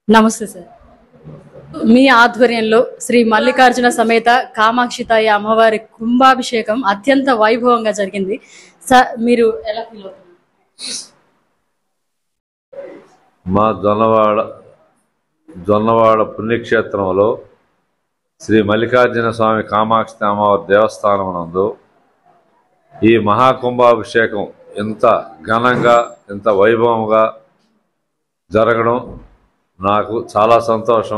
నమస్తే సార్ మీ ఆధ్వర్యంలో శ్రీ మల్లికార్జున సమేత కామాక్షితాయి అమ్మవారి కుంభాభిషేకం అత్యంత వైభవంగా జరిగింది సార్ మీరు ఎలా ఫీల్ అవుతున్నారు మా జొన్నవాడ జొన్నవాడ పుణ్యక్షేత్రంలో శ్రీ మల్లికార్జున స్వామి కామాక్షి అమ్మవారి దేవస్థానం నందు ఈ మహాకుంభాభిషేకం ఇంత ఘనంగా ఇంత వైభవంగా జరగడం నాకు చాలా సంతోషం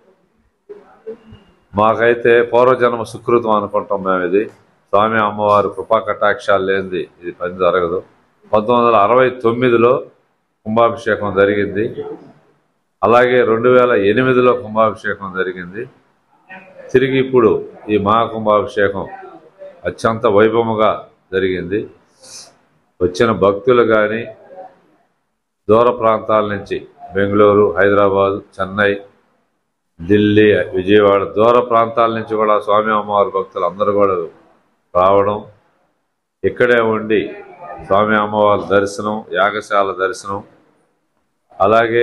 మాకైతే పూర్వజన్మ సుకృతం అనుకుంటాం మేము ఇది స్వామి అమ్మవారి కృపా కటాక్షాలు లేనిది ఇది పని జరగదు పంతొమ్మిది వందల అరవై తొమ్మిదిలో కుంభాభిషేకం జరిగింది అలాగే రెండు వేల ఎనిమిదిలో కుంభాభిషేకం జరిగింది తిరిగి ఇప్పుడు ఈ మహాకుంభాభిషేకం అత్యంత వైభవముగా జరిగింది వచ్చిన భక్తులు కానీ దూర ప్రాంతాల నుంచి బెంగళూరు హైదరాబాద్ చెన్నై ఢిల్లీ విజయవాడ దూర ప్రాంతాల నుంచి కూడా స్వామి అమ్మవారి భక్తులు అందరూ కూడా రావడం ఇక్కడే ఉండి స్వామి అమ్మవారి దర్శనం యాగశాల దర్శనం అలాగే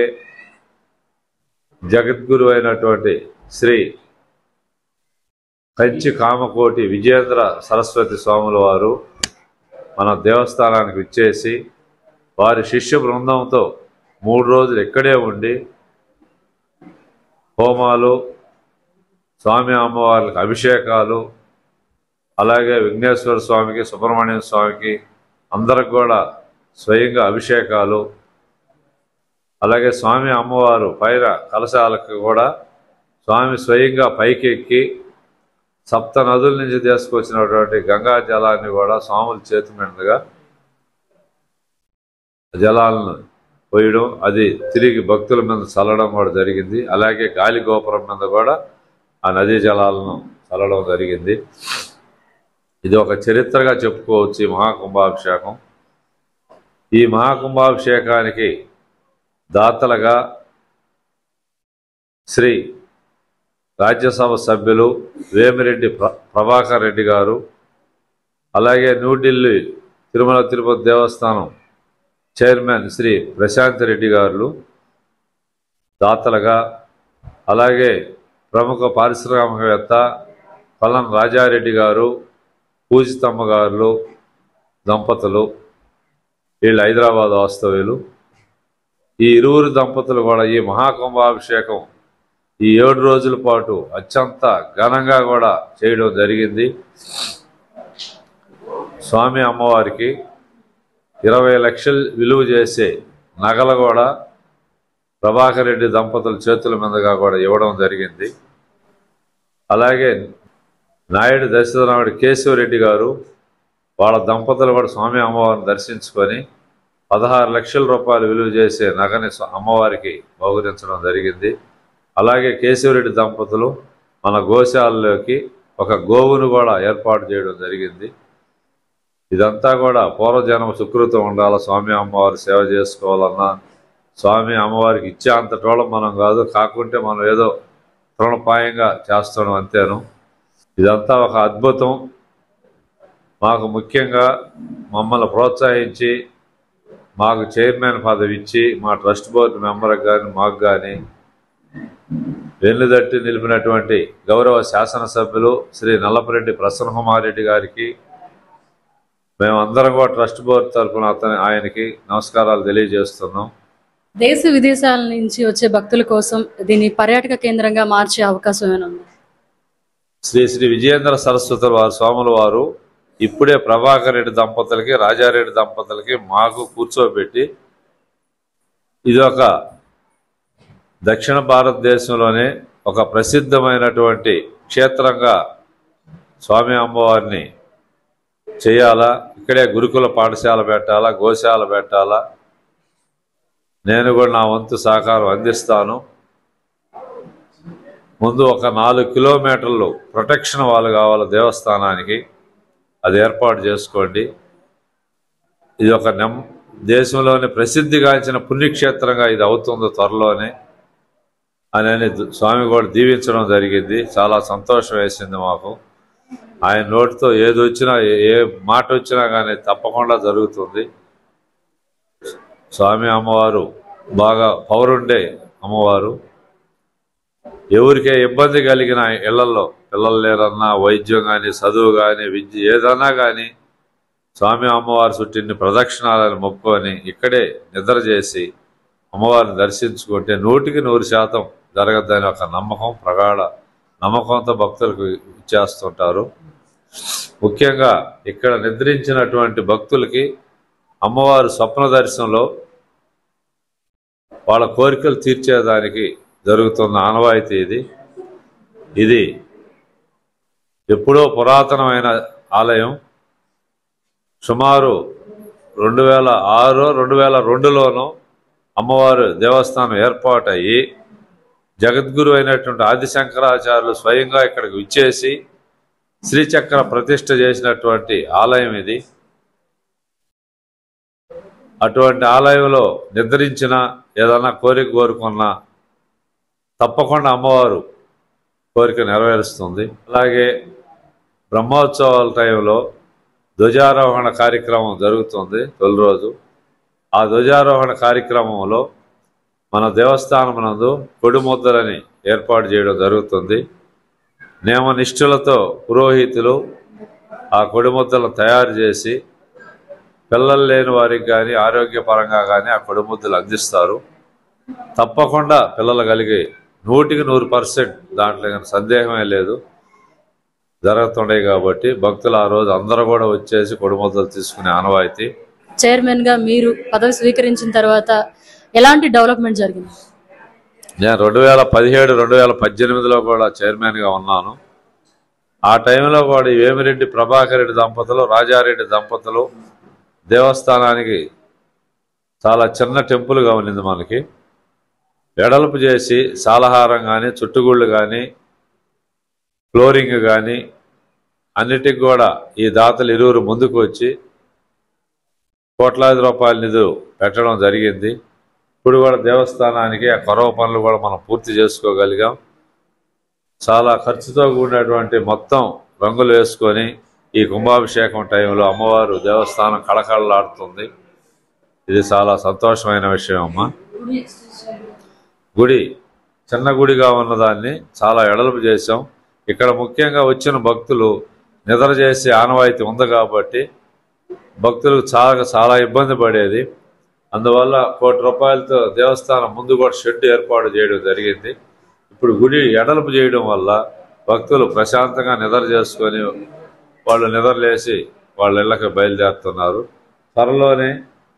జగద్గురు అయినటువంటి శ్రీ కంచి కామకోటి విజయేంద్ర సరస్వతి స్వాముల వారు మన దేవస్థానానికి విచ్చేసి వారి శిష్య బృందంతో మూడు రోజులు ఇక్కడే ఉండి హోమాలు స్వామి అమ్మవార్లకు అభిషేకాలు అలాగే విఘ్నేశ్వర స్వామికి సుబ్రహ్మణ్యం స్వామికి అందరికి కూడా స్వయంగా అభిషేకాలు అలాగే స్వామి అమ్మవారు పైన కలశాలకు కూడా స్వామి స్వయంగా పైకి ఎక్కి సప్త నదుల నుంచి తీసుకొచ్చినటువంటి గంగా జలాన్ని కూడా స్వాముల చేతి మీదుగా జలాలను పోయడం అది తిరిగి భక్తుల మీద చల్లడం కూడా జరిగింది అలాగే గాలి గోపురం మీద కూడా ఆ నదీ జలాలను చల్లడం జరిగింది ఇది ఒక చరిత్రగా చెప్పుకోవచ్చు ఈ మహాకుంభాభిషేకం ఈ మహాకుంభాభిషేకానికి దాతలుగా శ్రీ రాజ్యసభ సభ్యులు వేమిరెడ్డి ప్ర ప్రభాకర్ రెడ్డి గారు అలాగే న్యూఢిల్లీ తిరుమల తిరుపతి దేవస్థానం చైర్మన్ శ్రీ ప్రశాంత్ రెడ్డి గారు దాతలుగా అలాగే ప్రముఖ పారిశ్రామికవేత్త పల్లం రాజారెడ్డి గారు పూజితమ్మ గారు దంపతులు వీళ్ళు హైదరాబాద్ వాస్తవ్యులు ఈ ఇరువురు దంపతులు కూడా ఈ మహాకుంభాభిషేకం ఈ ఏడు రోజుల పాటు అత్యంత ఘనంగా కూడా చేయడం జరిగింది స్వామి అమ్మవారికి ఇరవై లక్షలు విలువ చేసే నగలు కూడా ప్రభాకర్ రెడ్డి దంపతుల చేతుల మీదుగా కూడా ఇవ్వడం జరిగింది అలాగే నాయుడు దశరథరాముడి కేశవరెడ్డి గారు వాళ్ళ దంపతులు కూడా స్వామి అమ్మవారిని దర్శించుకొని పదహారు లక్షల రూపాయలు విలువ చేసే నగని స్వ- అమ్మవారికి బహుకరించడం జరిగింది అలాగే కేశవరెడ్డి దంపతులు మన గోశాలలోకి ఒక గోవును కూడా ఏర్పాటు చేయడం జరిగింది ఇదంతా కూడా పూర్వజన్మ సుకృతం ఉండాలి స్వామి అమ్మవారి సేవ చేసుకోవాలన్నా స్వామి అమ్మవారికి ఇచ్చే అంత టోళం మనం కాదు కాకుంటే మనం ఏదో తృణపాయంగా చేస్తున్నాం అంతేను ఇదంతా ఒక అద్భుతం మాకు ముఖ్యంగా మమ్మల్ని ప్రోత్సహించి మాకు చైర్మన్ పదవి ఇచ్చి మా ట్రస్ట్ బోర్డు మెంబర్కి కానీ మాకు కానీ వెన్నుదట్టి నిలిపినటువంటి గౌరవ శాసనసభ్యులు శ్రీ నల్లపరెడ్డి ప్రసన్నకుమారెడ్డి గారికి మేమందరం కూడా ట్రస్ట్ బోర్డు తరఫున అతని ఆయనకి నమస్కారాలు తెలియజేస్తున్నాం దేశ విదేశాల నుంచి వచ్చే భక్తుల కోసం దీన్ని పర్యాటక కేంద్రంగా మార్చే అవకాశం ఏమైనా ఉందా శ్రీ శ్రీ విజయేంద్ర సరస్వతుల వారి స్వాముల వారు ఇప్పుడే ప్రభాకర్ రెడ్డి దంపతులకి రాజారెడ్డి దంపతులకి మాకు కూర్చోబెట్టి ఇది ఒక దక్షిణ భారతదేశంలోనే ఒక ప్రసిద్ధమైనటువంటి క్షేత్రంగా స్వామి అమ్మవారిని చేయాలా ఇక్కడే గురుకుల పాఠశాల పెట్టాలా గోశాల పెట్టాలా నేను కూడా నా వంతు సహకారం అందిస్తాను ముందు ఒక నాలుగు కిలోమీటర్లు ప్రొటెక్షన్ వాళ్ళు కావాలి దేవస్థానానికి అది ఏర్పాటు చేసుకోండి ఇది ఒక నెం దేశంలోని ప్రసిద్ధిగాంచిన పుణ్యక్షేత్రంగా ఇది అవుతుంది త్వరలోనే అని అని స్వామి కూడా దీవించడం జరిగింది చాలా సంతోషం వేసింది మాకు ఆయన నోటితో ఏది వచ్చినా ఏ- ఏ మాట వచ్చినా కానీ తప్పకుండా జరుగుతుంది స్వామి అమ్మవారు బాగా పౌరుండే అమ్మవారు ఎవరికే ఇబ్బంది కలిగిన ఇళ్లలో పిల్లలు లేరన్నా వైద్యం కానీ చదువు కానీ విద్య ఏదన్నా కానీ స్వామి అమ్మవారి చుట్టిన్ని ప్రదక్షిణాలను మొక్కుకొని ఇక్కడే నిద్ర చేసి అమ్మవారిని దర్శించుకుంటే నూటికి నూరు శాతం జరగద్దని ఒక నమ్మకం ప్రగాఢ నమ్మకంతో భక్తులకు ఇచ్చేస్తుంటారు ముఖ్యంగా ఇక్కడ నిద్రించినటువంటి భక్తులకి అమ్మవారు స్వప్న దర్శనంలో వాళ్ళ కోరికలు తీర్చేదానికి జరుగుతున్న ఆనవాయితీ ఇది ఇది ఎప్పుడో పురాతనమైన ఆలయం సుమారు రెండు వేల ఆరు రెండు వేల రెండులోనూ అమ్మవారు దేవస్థానం ఏర్పాటయ్యి జగద్గురు అయినటువంటి ఆదిశంకరాచార్యులు స్వయంగా ఇక్కడికి విచ్చేసి శ్రీచక్ర ప్రతిష్ఠ చేసినటువంటి ఆలయం ఇది అటువంటి ఆలయంలో నిద్రించిన ఏదైనా కోరిక కోరుకున్నా తప్పకుండా అమ్మవారు కోరిక నెరవేరుస్తుంది అలాగే బ్రహ్మోత్సవాల టైంలో ధ్వజారోహణ కార్యక్రమం జరుగుతుంది తొలి రోజు ఆ ధ్వజారోహణ కార్యక్రమంలో మన దేవస్థానం నందు కొడిముద్దలని ఏర్పాటు చేయడం జరుగుతుంది నియమనిష్ఠులతో పురోహితులు ఆ కొడిముద్దలను తయారు చేసి పిల్లలు లేని వారికి కానీ ఆరోగ్యపరంగా కానీ ఆ కొడిముద్దలు అందిస్తారు తప్పకుండా పిల్లలు కలిగి నూటికి నూరు పర్సెంట్ దాంట్లో కానీ సందేహమే లేదు జరుగుతుండే కాబట్టి భక్తులు ఆ రోజు అందరూ కూడా వచ్చేసి కొడిముద్దలు తీసుకునే ఆనవాయితీ చైర్మన్ గా మీరు పదవి స్వీకరించిన తర్వాత ఎలాంటి డెవలప్మెంట్ జరిగింది నేను రెండు వేల పదిహేడు రెండు వేల పద్దెనిమిదిలో కూడా చైర్మన్గా ఉన్నాను ఆ టైంలో కూడా ఈ వేమిరెడ్డి ప్రభాకర్ రెడ్డి దంపతులు రాజారెడ్డి దంపతులు దేవస్థానానికి చాలా చిన్న టెంపుల్గా ఉన్నింది మనకి వెడల్పు చేసి సాలహారం కానీ చుట్టుగుళ్ళు కానీ ఫ్లోరింగ్ కానీ అన్నిటికి కూడా ఈ దాతలు ఇరువురు ముందుకు వచ్చి కోట్లాది రూపాయల నిధులు పెట్టడం జరిగింది ఇప్పుడు కూడా దేవస్థానానికి ఆ కొరవ పనులు కూడా మనం పూర్తి చేసుకోగలిగాం చాలా ఖర్చుతో కూడినటువంటి మొత్తం రంగులు వేసుకొని ఈ కుంభాభిషేకం టైంలో అమ్మవారు దేవస్థానం కళకళలాడుతుంది ఇది చాలా సంతోషమైన విషయం అమ్మ గుడి చిన్న గుడిగా ఉన్నదాన్ని చాలా ఎడల్పు చేశాం ఇక్కడ ముఖ్యంగా వచ్చిన భక్తులు నిద్ర చేసే ఆనవాయితీ ఉంది కాబట్టి భక్తులకు చాలా చాలా ఇబ్బంది పడేది అందువల్ల కోటి రూపాయలతో దేవస్థానం ముందు కూడా షెడ్ ఏర్పాటు చేయడం జరిగింది ఇప్పుడు గుడి ఎడల్పు చేయడం వల్ల భక్తులు ప్రశాంతంగా నిద్ర చేసుకొని వాళ్ళు నిద్రలేసి వాళ్ళ ఇళ్ళకి బయలుదేరుతున్నారు త్వరలోనే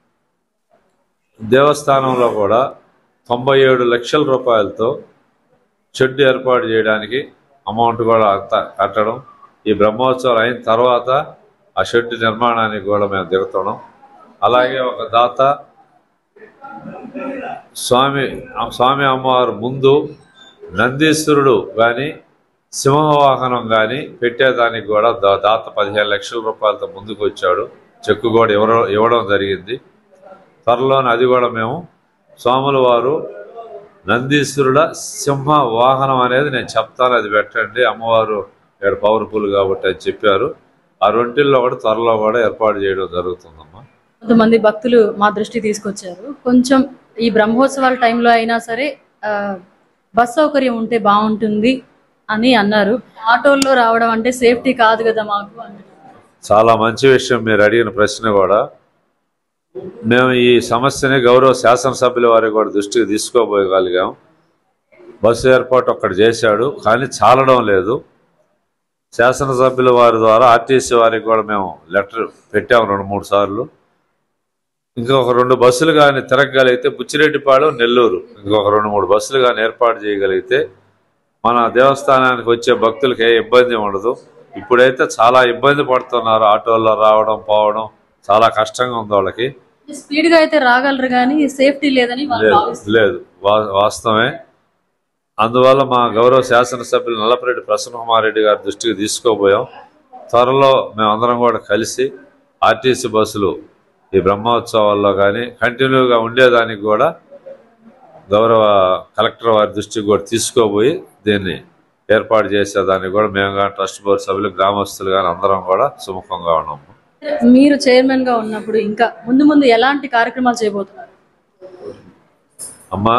దేవస్థానంలో కూడా తొంభై ఏడు లక్షల రూపాయలతో షెడ్ ఏర్పాటు చేయడానికి అమౌంట్ కూడా అంత కట్టడం ఈ బ్రహ్మోత్సవాలు అయిన తర్వాత ఆ షెడ్ నిర్మాణానికి కూడా మేము దిగుతున్నాం అలాగే ఒక దాత స్వామి ఆ స్వామి అమ్మవారు ముందు నందీశ్వరుడు కానీ సింహవాహనం కానీ పెట్టేదానికి కూడా దా- దాత పదిహేను లక్షల రూపాయలతో ముందుకు వచ్చాడు చెక్కు కూడా ఇవ్వడం ఇవ్వడం జరిగింది త్వరలోనే అది కూడా మేము స్వాముల వారు నందీశ్వరుడ సింహ వాహనం అనేది నేను చెప్తాను అది పెట్టండి అమ్మవారు ఇక్కడ పవర్ఫుల్ కాబట్టి అని చెప్పారు ఆ రెంటిల్లో కూడా త్వరలో కూడా ఏర్పాటు చేయడం జరుగుతుందమ్మా కొంతమంది భక్తులు మా దృష్టి తీసుకొచ్చారు కొంచెం ఈ బ్రహ్మోత్సవాల టైంలో అయినా సరే ఆ, బస్ సౌకర్యం ఉంటే బాగుంటుంది అని అన్నారు ఆటోల్లో రావడం అంటే సేఫ్టీ కాదు కదా మాకు అని చాలా మంచి విషయం మీరు అడిగిన ప్రశ్న కూడా మేము ఈ సమస్యని గౌరవ శాసనసభ్యుల వారి కూడా దృష్టికి తీసుకోబోయగలిగాం బస్సు ఏర్పాటు ఒక్కటి చేశాడు కానీ చాలడం లేదు శాసనసభ్యుల వారి ద్వారా ఆర్టీసీ వారికి కూడా మేము లెటర్ పెట్టాము రెండు మూడు సార్లు ఇంకొక రెండు బస్సులు కానీ తిరగగలిగితే బుచ్చిరెడ్డిపాళెం నెల్లూరు ఇంకొక రెండు మూడు బస్సులు కానీ ఏర్పాటు చేయగలిగితే మన దేవస్థానానికి వచ్చే భక్తులకి ఏ ఇబ్బంది ఉండదు ఇప్పుడైతే చాలా ఇబ్బంది పడుతున్నారు ఆటోల్లో రావడం పోవడం చాలా కష్టంగా ఉంది వాళ్ళకి స్పీడ్ గా అయితే రాగలరు కానీ సేఫ్టీ లేదని వాళ్ళు లేదు భావిస్తున్నారు. లేదు వా- వాస్తవమే అందువల్ల మా గౌరవ శాసనసభ్యులు నల్లపరెడ్డి ప్రసన్నకుమార్ రెడ్డి గారి దృష్టికి తీసుకోబోయాం త్వరలో మేమందరం కూడా కలిసి ఆర్టీసీ బస్సులు ఈ బ్రహ్మోత్సవాల్లో కానీ కంటిన్యూగా ఉండేదానికి కూడా గౌరవ కలెక్టర్ వారి దృష్టికి కూడా తీసుకోబోయి దీన్ని ఏర్పాటు చేసేదానికి కూడా మేము కానీ ట్రస్ట్ బోర్డు సభ్యులు గ్రామస్తులు కానీ అందరం కూడా సుముఖంగా ఉన్నాము మీరు చైర్మన్ గా ఉన్నప్పుడు ఇంకా ముందు ముందు ఎలాంటి కార్యక్రమాలు చేయబోతున్నారు అమ్మ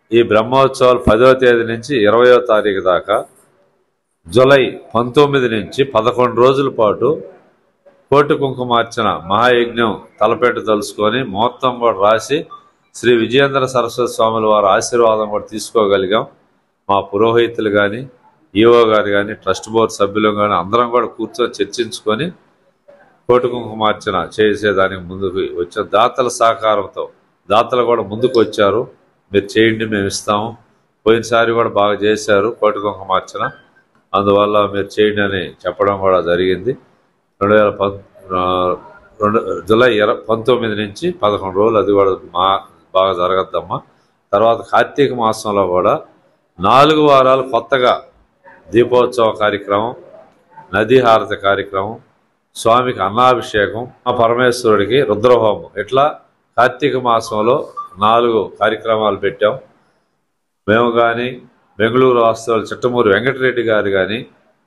ఈ బ్రహ్మోత్సవాలు పదవ తేదీ నుంచి ఇరవయో తారీఖు దాకా జూలై పంతొమ్మిది నుంచి పదకొండు రోజుల పాటు కోటి కుంకుమార్చన మహాయజ్ఞం తలపెట్టు తలుసుకొని మొత్తం కూడా రాసి శ్రీ విజయేంద్ర సరస్వతి స్వాముల వారి ఆశీర్వాదం కూడా తీసుకోగలిగాం మా పురోహితులు కానీ ఈఓ గారు కానీ ట్రస్ట్ బోర్డు సభ్యులు కానీ అందరం కూడా కూర్చొని చర్చించుకొని కోటి కుంకుమార్చన చేసేదానికి ముందుకు వచ్చాం దాతల సహకారంతో దాతలు కూడా ముందుకు వచ్చారు మీరు చేయండి మేము ఇస్తాము పోయినసారి కూడా బాగా చేశారు కోటి కుంకుమార్చన అందువల్ల మీరు చేయండి అని చెప్పడం కూడా జరిగింది రెండు వేల పం ఆ, రెండు జూలై ఇరవై పంతొమ్మిది నుంచి పదకొండు రోజులు అది కూడా మా బాగా జరగద్దమ్మా తర్వాత కార్తీక మాసంలో కూడా నాలుగు వారాలు కొత్తగా దీపోత్సవ కార్యక్రమం నదీ హారతి కార్యక్రమం స్వామికి అన్నాభిషేకం ఆ పరమేశ్వరుడికి రుద్రహోమం ఇట్లా కార్తీక మాసంలో నాలుగు కార్యక్రమాలు పెట్టాం మేము కానీ బెంగళూరు వాస్తవాలు చిట్టమూరి వెంకటరెడ్డి గారు కానీ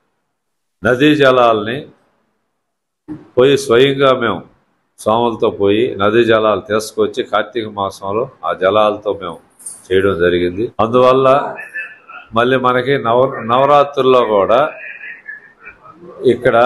నదీ జలాల్ని పోయి స్వయంగా మేము స్వాములతో పోయి నదీ జలాలు తీసుకొచ్చి కార్తీక మాసంలో ఆ జలాలతో మేము చేయడం జరిగింది అందువల్ల మళ్ళీ మనకి నవ నవరాత్రుల్లో కూడా ఇక్కడ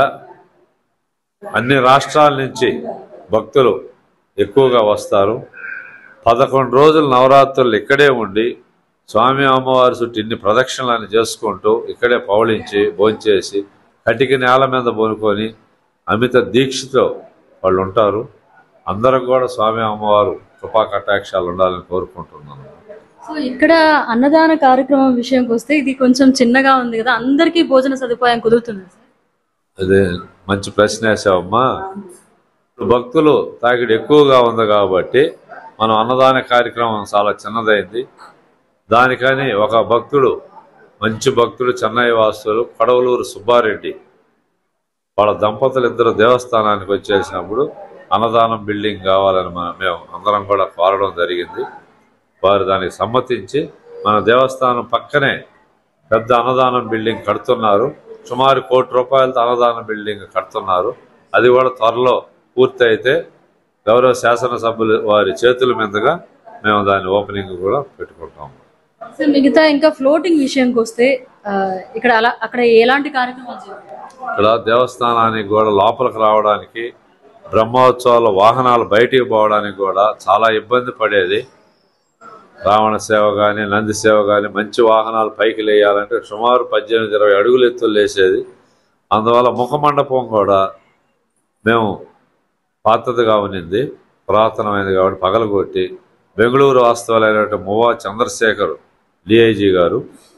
అన్ని రాష్ట్రాల నుంచి భక్తులు ఎక్కువగా వస్తారు పదకొండు రోజులు నవరాత్రులు ఇక్కడే ఉండి స్వామి అమ్మవారి చుట్టూ ఇన్ని ప్రదక్షిణలను చేసుకుంటూ ఇక్కడే పౌళించి భోంచేసి కటికి నేల మీద బోనుకొని అమిత దీక్షతో వాళ్ళు ఉంటారు అందరం కూడా స్వామి అమ్మవారు కృపా కటాక్షాలు ఉండాలని కోరుకుంటున్నాను సో ఇక్కడ అన్నదాన కార్యక్రమం విషయంకి వస్తే ఇది కొంచెం చిన్నగా ఉంది కదా అందరికీ భోజన సదుపాయం కుదురుతుంది సార్ అదే మంచి ప్రశ్న వేసావమ్మా భక్తులు తాకిడి ఎక్కువగా ఉంది కాబట్టి మనం అన్నదాన కార్యక్రమం చాలా చిన్నదైంది దానికని ఒక భక్తుడు మంచి భక్తుడు చెన్నై వాసులు కొడవలూరు సుబ్బారెడ్డి వాళ్ళ దంపతులు ఇద్దరు దేవస్థానానికి వచ్చేసినప్పుడు అన్నదానం బిల్డింగ్ కావాలని మనం మేము అందరం కూడా కోరడం జరిగింది వారు దానికి సమ్మతించి మన దేవస్థానం పక్కనే పెద్ద అన్నదానం బిల్డింగ్ కడుతున్నారు సుమారు కోటి రూపాయలతో అన్నదానం బిల్డింగ్ కడుతున్నారు అది కూడా త్వరలో పూర్తి అయితే గౌరవ శాసనసభ్యులు వారి చేతుల మీదుగా మేము దాని ఓపెనింగ్ కూడా పెట్టుకుంటాము సార్ మిగతా ఇంకా ఫ్లోటింగ్ విషయంకి వస్తే ఆ, ఇక్కడ అలా అక్కడ ఎలాంటి కార్యక్రమాలు జరుగుతాయి ఇక్కడ దేవస్థానానికి కూడా లోపలికి రావడానికి బ్రహ్మోత్సవాల వాహనాలు బయటికి పోవడానికి కూడా చాలా ఇబ్బంది పడేది రావణ సేవ కానీ నంది సేవ కానీ మంచి వాహనాలు పైకి లేయాలంటే సుమారు పద్దెనిమిది ఇరవై అడుగులు ఎత్తులు లేసేది అందువల్ల ముఖమండపం కూడా మేము పాతదిగా ఉన్నింది పురాతనమైనది కాబట్టి పగలగొట్టి బెంగళూరు వాస్తవాలైనటువంటి మువ్వా చంద్రశేఖర్ డిఐజీ గారు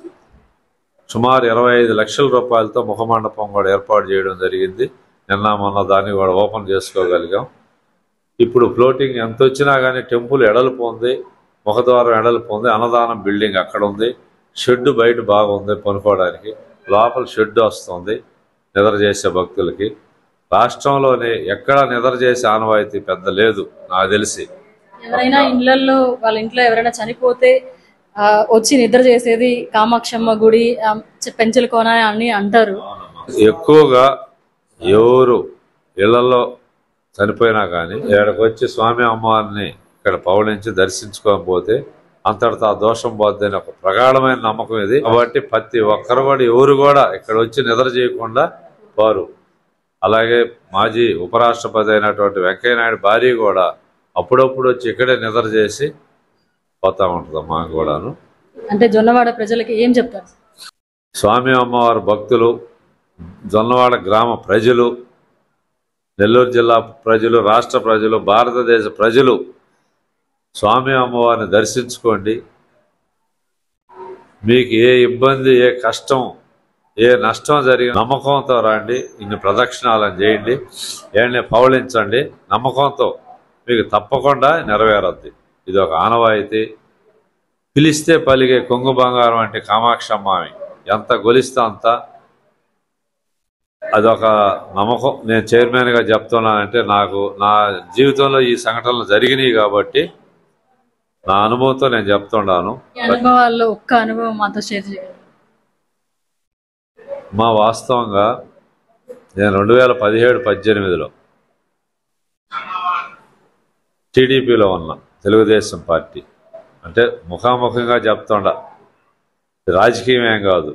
సుమారు ఇరవై ఐదు లక్షల రూపాయలతో ముఖమండపం కూడా ఏర్పాటు చేయడం జరిగింది నిన్న మొన్న దాన్ని కూడా ఓపెన్ చేసుకోగలిగాం ఇప్పుడు ఫ్లోటింగ్ ఎంత వచ్చినా కానీ టెంపుల్ ఎడల్పు ఉంది ముఖద్వారం ఎడల్పు ఉంది అన్నదానం బిల్డింగ్ అక్కడ ఉంది షెడ్ బయట బాగుంది పనుకోవడానికి లోపల షెడ్ వస్తుంది నిద్ర చేసే భక్తులకి రాష్ట్రంలోనే ఎక్కడ నిద్ర చేసే ఆనవాయితీ పెద్ద లేదు నాకు తెలిసి ఎవరైనా ఇళ్లలో వాళ్ళ ఇంట్లో ఎవరైనా చనిపోతే ఆ, వచ్చి నిద్ర చేసేది కామాక్షమ్మ గుడి ఆ, చె- పెంచల కోన అని అంటారు ఎక్కువగా ఎవరు ఇళ్లలో చనిపోయినా కానీ ఇక్కడికి వచ్చి స్వామి అమ్మవారిని ఇక్కడ పౌళించి దర్శించుకోకపోతే అంతటితో ఆ దోషం పోద్దని ఒక ప్రగాఢమైన నమ్మకం ఇది కాబట్టి ప్రతి ఒక్కరు కూడా ఎవరు కూడా ఇక్కడ వచ్చి నిద్ర చేయకుండా వారు అలాగే మాజీ ఉపరాష్ట్రపతి అయినటువంటి వెంకయ్యనాయుడు భార్య కూడా అప్పుడప్పుడు వచ్చి ఇక్కడే నిద్ర చేసి పోతా ఉంటుంది మాకు కూడాను అంటే జొన్నవాడ ప్రజలకి ఏం చెప్తారు స్వామి అమ్మవారి భక్తులు జొన్నవాడ గ్రామ ప్రజలు నెల్లూరు జిల్లా ప్రజలు రాష్ట్ర ప్రజలు భారతదేశ ప్రజలు స్వామి అమ్మవారిని దర్శించుకోండి మీకు ఏ ఇబ్బంది ఏ కష్టం ఏ నష్టం జరిగిన నమ్మకంతో రండి ఇన్ని ప్రదక్షిణాలను చేయండి ఏళ్ళని పౌళించండి నమ్మకంతో మీకు తప్పకుండా నెరవేరద్ది ఇది ఒక ఆనవాయితీ పిలిస్తే పలిగే కొంగు బంగారం అంటే కామాక్షమ్మామి ఎంత గొలిస్తే అంత అదొక నమ్మకం నేను చైర్మన్గా చెప్తున్నానంటే నాకు నా జీవితంలో ఈ సంఘటనలు జరిగినాయి కాబట్టి నా అనుభవంతో నేను చెప్తున్నాను ఈ అనుభవాల్లో ఒక్క అనుభవం మాతో షేర్ చేయాలి మా వాస్తవంగా నేను రెండు వేల పదిహేడు పద్దెనిమిదిలో టీడీపీలో ఉన్నా తెలుగుదేశం పార్టీ అంటే ముఖాముఖంగా చెప్తుండ ఇది రాజకీయం ఏం కాదు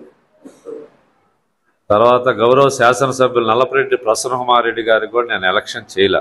తర్వాత గౌరవ శాసనసభ్యులు నల్లపరెడ్డి ప్రసన్నకుమార్ రెడ్డి గారికి కూడా నేను ఎలక్షన్ చేయలే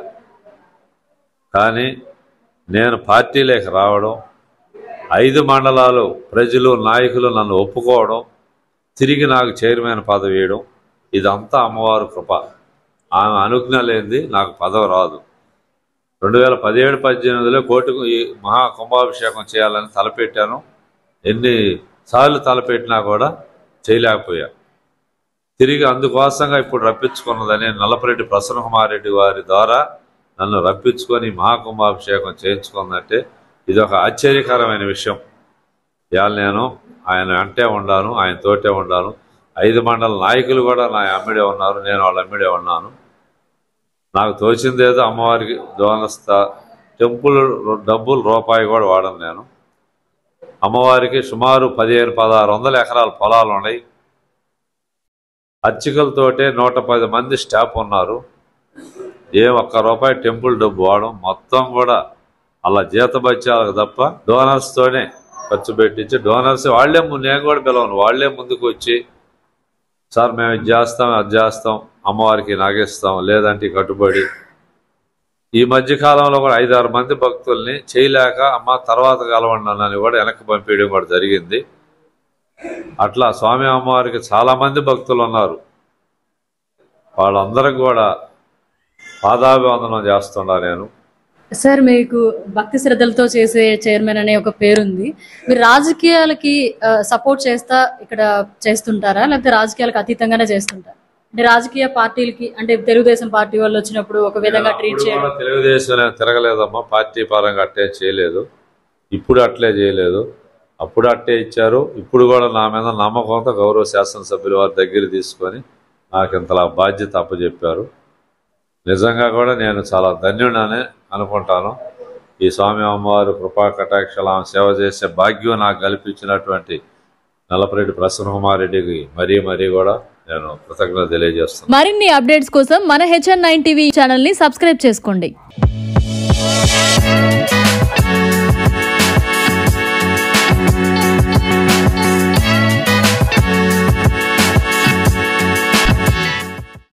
కానీ నేను పార్టీలోకి రావడం ఐదు మండలాలు ప్రజలు నాయకులు నన్ను ఒప్పుకోవడం తిరిగి నాకు చైర్మన్ పదవి వేయడం ఇదంతా అమ్మవారు కృప ఆమె అనుజ్ఞ లేనిది నాకు పదవి రాదు రెండు వేల పదిహేడు పద్దెనిమిదిలో కోర్టుకు ఈ మహా కుంభాభిషేకం చేయాలని తలపెట్టాను ఎన్ని సార్లు తలపెట్టినా కూడా చేయలేకపోయా తిరిగి అందుకోసంగా ఇప్పుడు రప్పించుకున్నదని నల్లపరెడ్డి ప్రసన్నకుమార్ రెడ్డి వారి ద్వారా నన్ను రప్పించుకొని మహాకుంభాభిషేకం చేయించుకున్నట్టే ఇది ఒక ఆశ్చర్యకరమైన విషయం ఇవాళ నేను ఆయన అంటే ఉండాను ఆయన తోటే ఉండాను ఐదు మండల నాయకులు కూడా నా అమ్మిడే ఉన్నారు నేను వాళ్ళ అమ్మిడే ఉన్నాను నాకు తోచిందేదో అమ్మవారికి దోనస్తా టెంపుల్ డబ్బులు రూపాయి కూడా వాడను నేను అమ్మవారికి సుమారు పదిహేను పదహారు వందల ఎకరాల పొలాలు ఉన్నాయి అర్చకులతోటే నూట పది మంది స్టాఫ్ ఉన్నారు ఏ ఒక్క రూపాయి టెంపుల్ డబ్బు వాడడం మొత్తం కూడా అలా జీతబత్యాలకు తప్ప డోనర్స్తోనే ఖర్చు పెట్టించి డోనర్స్ వాళ్ళే ము- నేను కూడా పిలవను వాళ్ళే ముందుకు వచ్చి సార్ మేము ఇది చేస్తాం అది చేస్తాం అమ్మవారికి నాగేస్తాం లేదంటే ఈ కట్టుబడి ఈ మధ్య కాలంలో కూడా ఐదారు మంది భక్తుల్ని చేయలేక అమ్మ తర్వాత కలవండి అని కూడా వెనక్కి పంపించడం కూడా జరిగింది అట్లా స్వామి అమ్మవారికి చాలా మంది భక్తులు ఉన్నారు వాళ్ళందరికి కూడా పాదాభివందనం చేస్తున్నా నేను సార్ మీకు భక్తి శ్రద్ధలతో చేసే చైర్మన్ అనే ఒక పేరుంది మీరు రాజకీయాలకి సపోర్ట్ చేస్తా ఇక్కడ చేస్తుంటారా లేకపోతే రాజకీయాలకు అతీతంగానే చేస్తుంటారా అంటే రాజకీయ పార్టీలకి అంటే తెలుగుదేశం పార్టీ వాళ్ళు వచ్చినప్పుడు ఒక విధంగా ట్రీట్ అప్పుడు చేయడం కూడా తెలుగుదేశం నేను తిరగలేదమ్మా పార్టీ పరంగా అట్టే చేయలేదు ఇప్పుడు అట్లే చేయలేదు అప్పుడు అట్టే ఇచ్చారు ఇప్పుడు కూడా నా మీద నమ్మకంతో గౌరవ శాసనసభ్యులు వారి దగ్గర తీసుకొని నాకు ఇంతలా బాధ్యత అప్పచెప్పారు నిజంగా కూడా నేను చాలా ధన్యుడని అనుకుంటాను ఈ స్వామి అమ్మవారు కృపా కటాక్షల ఆమె సేవ చేసే భాగ్యం నాకు కల్పించినటువంటి నల్లపరెడ్డి ప్రసన్న కుమార్ రెడ్డికి మరీ మరీ కూడా నేను కృతజ్ఞత తెలియజేస్తున్నాను మరిన్ని అప్డేట్స్ కోసం మన హెచ్ఎన్ నైన్ టీవీ ఛానల్ని సబ్స్క్రైబ్ చేసుకోండి